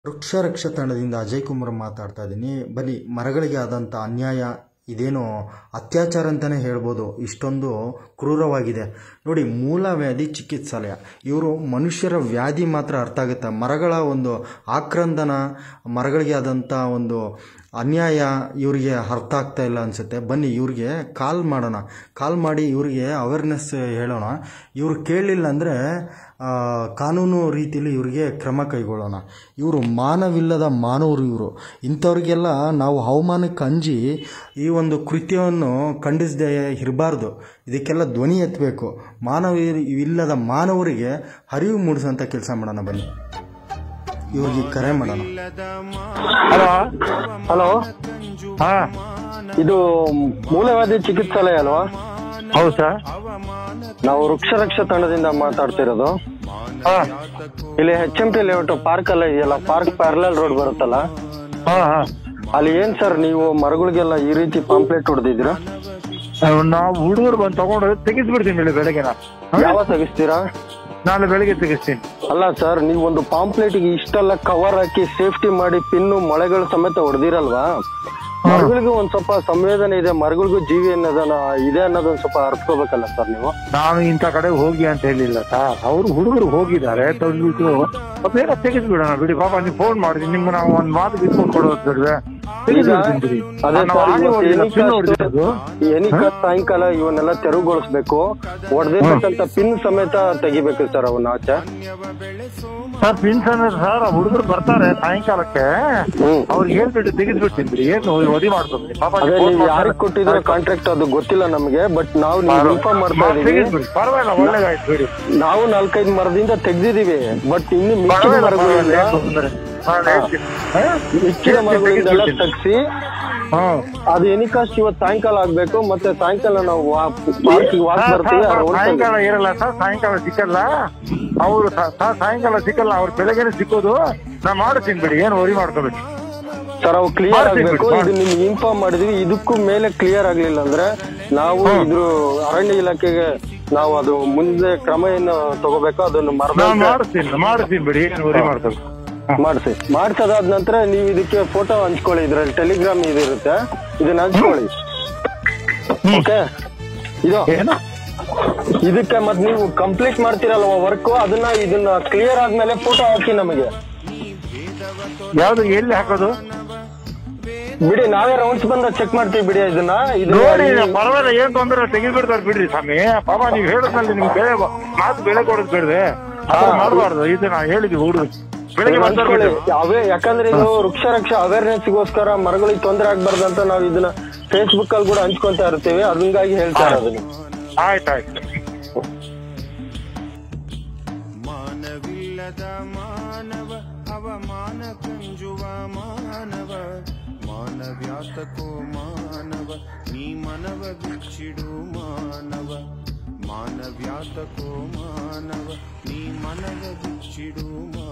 ವೃಕ್ಷ ರಕ್ಷ ತಂಡದಿಂದ ಅಜಯ್ ಕುಮಾರ್ ಮಾತಾಡ್ತಾ ಇದ್ದೀನಿ ಬನ್ನಿ ಮರಗಳಿಗೆ ಆದಂಥ ಅನ್ಯಾಯ ಇದೇನು ಅತ್ಯಾಚಾರ ಅಂತಲೇ ಹೇಳ್ಬೋದು ಇಷ್ಟೊಂದು ಕ್ರೂರವಾಗಿದೆ ನೋಡಿ ಮೂಲ ವ್ಯಾಧಿ ಚಿಕಿತ್ಸಾಲಯ ಇವರು ಮನುಷ್ಯರ ವ್ಯಾಧಿ ಮಾತ್ರ ಅರ್ಥ ಆಗುತ್ತೆ ಮರಗಳ ಒಂದು ಆಕ್ರಂದನ ಮರಗಳಿಗೆ ಆದಂಥ ಒಂದು ಅನ್ಯಾಯ ಇವರಿಗೆ ಅರ್ಥ ಆಗ್ತಾ ಇಲ್ಲ ಅನಿಸುತ್ತೆ ಬನ್ನಿ ಇವ್ರಿಗೆ ಕಾಲ್ ಮಾಡೋಣ ಕಾಲ್ ಮಾಡಿ ಇವ್ರಿಗೆ ಅವೇರ್ನೆಸ್ ಹೇಳೋಣ ಇವರು ಕೇಳಲಿಲ್ಲ ಅಂದರೆ ಕಾನೂನು ರೀತಿಯಲ್ಲಿ ಇವರಿಗೆ ಕ್ರಮ ಕೈಗೊಳ್ಳೋಣ ಇವರು ಮಾನವಿಲ್ಲದ ಮಾನವರು ಇವರು ಇಂಥವ್ರಿಗೆಲ್ಲ ನಾವು ಅವಮಾನಕ್ಕೆ ಅಂಜಿ ಈ ಒಂದು ಕೃತ್ಯವನ್ನು ಖಂಡಿಸದೆ ಇರಬಾರ್ದು ಇದಕ್ಕೆಲ್ಲ ಧ್ವನಿ ಎತ್ತಬೇಕು ಮಾನವ ಇಲ್ಲದ ಮಾನವರಿಗೆ ಅರಿವು ಮೂಡಿಸೋಂಥ ಕೆಲಸ ಮಾಡೋಣ ಬನ್ನಿ ಇವ್ರಿಗೆ ಕರೆ ಮಾಡೋಣ ಹಲೋ ಹಲೋ ಹಾ ಇದು ಮೂಲವ್ಯಾಧಿ ಚಿಕಿತ್ಸಾಲಯ ಅಲ್ವಾ ಹೌದು ಸರ್ ನಾವು ವೃಕ್ಷ ರಕ್ಷ ತಂಡದಿಂದ ಮಾತಾಡ್ತಿರೋದು ಹಾ ಇಲ್ಲಿ H M P layout park ಎಲ್ಲ ಇದೆಯಲ್ಲ ಪಾರ್ಕ್ ಪ್ಯಾರಲಲ್ ರೋಡ್ ಬರುತ್ತಲ್ಲ ಹಾ ಹಾ ಅಲ್ಲಿ ಏನ್ ಸರ್ ನೀವು ಮರಗಳಿಗೆಲ್ಲ ಈ ರೀತಿ ಪಾಂಪ್ಲೆಟ್ ಹೊಡೆದಿದ್ದೀರಾ ಅಹ್, ನಾವು ಹುಡುಗರು ಬಂದು ತಗೊಂಡು ತೆಗಿಸ್ಬಿಡ್ತೀನಿ ಹೇಳಿ ಬೆಳಗ್ಗೆ ಯಾವಾಗ ತೆಗಿಸ್ತೀರಾ ನಾಳೆ ಬೆಳಗ್ಗೆ ತೆಗಿಸ್ತೀನಿ ಅಲ್ಲ ಸರ್ ನೀವು ಒಂದು ಪಾಂಪ್ಲೆಟ್ ಗೆ ಇಷ್ಟೆಲ್ಲ ಕವರ್ ಹಾಕಿ ಸೇಫ್ಟಿ ಮಾಡಿ ಪಿನ್ನು ಮೊಳೆಗಳು ಸಮೇತ ಹೊಡೆದಿರಲ್ವಾ ಮರಗಳಿಗೂ ಒಂದ್ ಸ್ವಲ್ಪ ಸಂವೇದನೆ ಇದೆ ಮರಗಳಿಗೂ ಜೀವಿ ಅನ್ನೋದನ್ನ ಇದೆ ಅನ್ನೋದನ್ನ ಸ್ವಲ್ಪ ಅರ್ತ್ಕೋಬೇಕಲ್ಲ ಸರ್ ನೀವು ನಾನು ಇಂಥ ಕಡೆ ಹೋಗಿ ಅಂತ ಹೇಳಿಲ್ಲ ಸರ್ ಅವರು ಹುಡುಗರು ಹೋಗಿದ್ದಾರೆ ತಂದ್ಬಿಟ್ಟು ಬೇಗ ತೆಗಿಸ್ಬಿಡೋಣ ಬಿಡಿ ಪಾಪ ನೀವು ಫೋನ್ ಮಾಡಿದ್ದೀನಿ ನಿಮ್ಗೆ ನಾವು ಒಂದು ಮಾತು ಬಿಟ್ಕೊಂಡು ಕೊಡೋದು ಬಿಡ್ವೆ ತೆಗಿಸ್ಬಿಡ್ತೀನಿ ಬಿಡಿ ಅದೇ ನಾವು ಸರ್, ಹಾಗೆ ಇವತ್ತು ಹೊಡೆದಿಲ್ಲ ಎನಿ ಪಿನ್ ಕಾಸ್ಟ್- ಹೊಡೆದಿರೋದು ಎನಿಕ ಸಾಯಂಕಾಲ ಇವನ್ನೆಲ್ಲ ತೆರವುಗೊಳಿಸ್ಬೇಕು ಹೊಡೆದಿರ್ತಕ್ಕಂಥ ಪಿನ್ ಸಮೇತ ತೆಗಿಬೇಕು ಸರ್ ಅವನ್ನ ಆಚೆ ಸರ್ ಪಿನ್ಸ್ ಅಂದ್ರೆ ಸರ್ ಹುಡುಗರು ಬರ್ತಾರೆ ಸಾಯಂಕಾಲಕ್ಕೆ ಹ್ಮ್ ಅವ್ರಿಗೆ ಹೇಳ್ಬಿಟ್ಟು ತೆಗಿಸ್ಬಿಡ್ತೀನಿ ಬಿಡಿ ಏನು ವದಿ ಮಾಡ್ಕೊಬಿಡಿ ಪಾಪ ಅದೇ ನೀವು phone ನೀವು ಮಾಡ್ತಾರೆ. ಯಾರಿಗೆ ಕೊಟ್ಟಿದ್ರೆ ಕಾಂಟ್ರಾಕ್ಟ್ ಅದು ಗೊತ್ತಿಲ್ಲ ನಮಗೆ ಬಟ್ ನಾವು ನಿಮ್ಗೆ ಇನ್ಫಾರ್ಮ್ ಮಾಡ್ತಾ ಇದೀವಿ ತೆಗಿಸ್ಬಿಡಿ ಪರವಾಗಿಲ್ಲ ಒಳ್ಳೇದಾಯ್ತು ಬಿಡಿ ನಾವು ನಾಲ್ಕೈದು ಮರದಿಂದ ತೆಗ್ದಿದೀವಿ ಬಟ್ ಇನ್ನು ಮಿಕ್ಕಿದ ಪರವಾಗಿಲ್ಲ, ಮರಗಳಿಂದ ಪರವಾಗಿಲ್ಲ, ಏನ್ ತೊಂದ್ರೆ ಇಲ್ಲ. ನಾನು ಹೇಳ್ತೀನಿ. ಹಾ? ಮಿಕ್ಕಿದ ಮರಗಳಿಂದೆಲ್ಲ ತೆಗಿಸ್ಬಿಡ್ತೀನಿ. ತೆಗ್ಸಿ ಹಾ. ಅದು ಎನಿಕಾಸ್ಟ್ ಇವತ್ತು ಸಾಯಂಕಾಲ ಆಗ್ಬೇಕು ಮತ್ತೆ ಸಾಯಂಕಾಲ ನಾವು ಪಾರ್ಕ್ ವಾಕ್ ಸರ್, ಬರ್ತೀವಿ ಸರ್, ಆ ಸರ್, round ಅಲ್ಲಿ. ಸಾಯಂಕಾಲ ಇರಲ್ಲ ಸರ್ ಸಾಯಂಕಾಲ ಸಿಕ್ಕಲ್ಲ ಅವರು ಸಾಯಂಕಾಲ ಸಿಕ್ಕಲ್ಲ ಅವ್ರು ಬೆಳಗ್ಗೆನೆ ಸಿಕ್ಕೋದು ನಾ ಮಾಡ್ತೀನಿ ಬಿಡಿ ಏನು ವರಿ ಮಾಡ್ಕೋಬೇಕು ಸರ್ ಅವು ಕ್ಲಿಯರ್ ಮಾಡ್ತೀವಿ ಆಗ್ಬೇಕು ಬಿಡಿ, ಇದು ನಿಮ್ಗೆ ಇನ್ಫಾರ್ಮ್ ಮಾಡಿದ್ವಿ ಇದಕ್ಕೂ ಮೇಲೆ ಕ್ಲಿಯರ್ ಆಗ್ಲಿಲ್ಲ ಅಂದ್ರೆ ನಾವು ಇದ್ರ ಅರಣ್ಯ ಇಲಾಖೆಗೆ ನಾವು ಅದು ಮುಂದೆ ಕ್ರಮ ಏನು ತಗೋಬೇಕು ಅದನ್ನು ನಾನು ಮರದ ಮಾಡಿಸ್ತೀನಿ ಮಾಡಿಸ್ತೀನಿ ಬಿಡಿ ಏನು ವರಿ ಮಾಡ್ಕೋಬೇಕು ಮಾಡಿಸಿ ಮಾಡ್ಸದಾದ ನಂತರ ನೀವು ಇದಕ್ಕೆ ಫೋಟೋ ಹಂಚ್ಕೊಳ್ಳಿ ಇದ್ರಲ್ಲಿ ಟೆಲಿಗ್ರಾಮ್ ಇದಿರುತ್ತೆ ಇದನ್ನ ಹಂಚ್ಕೊಳ್ಳಿ ಓಕೆ ಇದು ಏನು ಇದಕ್ಕೆ ಮತ್ ನೀವು ಕಂಪ್ಲೀಟ್ ಮಾಡ್ತೀರಲ್ವ ವರ್ಕ್ ಅದನ್ನ ಇದನ್ನ ಕ್ಲಿಯರ್ ಆದ್ಮೇಲೆ ಫೋಟೋ ಹಾಕಿ ನಮಗೆ ಯಾವ್ದು ಎಲ್ಲಿ ಹಾಕೋದು ಬಿಡಿ ನಾವೇ ರೌಂಡ್ಸ್ ಬಂದ ಚೆಕ್ ಮಾಡ್ತೀವಿ ಬಿಡಿ ಇದನ್ನ ನೋಡಿ ಇದು ಪರವಾಗಿಲ್ಲ ಏನ್ ತೊಂದ್ರೆ ತೆಗಿದ್ಬಿಡ್ತಾರೆ ಬಿಡ್ರಿ ಸ್ವಾಮಿ ಪಾಪ ನೀವು ಹೇಳಿದ್ಮೇಲೆ ನಿಮ್ಗೆ ಬೆಳೆ ಮಾತು ಬೆಳೆ ಕೊಡೋದು ಬೇಡವೆ ಮಾಡಬಾರ್ದು ಇದು ನಾ ಹೇಳಿದ್ವಿ ಹುಡುಗ ಬೆಳಗ್ಗೆ ಬರ್ತಾರೆ ಹಂಚ್ಕೊಳ್ಳಿ. ಬಿಡಿ. ಅವೇ ಯಾಕಂದ್ರೆ ಇದು ವೃಕ್ಷ ರಕ್ಷಾ ಅವೇರ್ನೆಸ್ಗೋಸ್ಕರ ಮರಗಳಿಗೆ ತೊಂದರೆ ಆಗ್ಬಾರ್ದು ಅಂತ ನಾವು ಇದನ್ನ ಫೇಸ್ಬುಕ್ ಅಲ್ಲಿ ಕೂಡ ಹಂಚ್ಕೊಂತಾ ಇರ್ತೀವಿ ಅದಂಗಾಗಿ ಹೇಳ್ತಾ ಇರೋದನ್ನ ಆಯ್ತಾಯ್ತು ಮಾನವಿಲ್ಲದ ಮಾನವ ಅವಮಾನ ಕಂಜುವ ಮಾನವ ಮಾನವ್ಯಾತಕೋ ಮಾನವ ನೀ ಮನವ ಬಿಚ್ಚಿಡು ಮಾನವ ಮಾನವ್ಯಾತಕೋ ಮಾನವ ನೀ ಮನವ ಬಿಚ್ಚಿಡು ಮಾನವ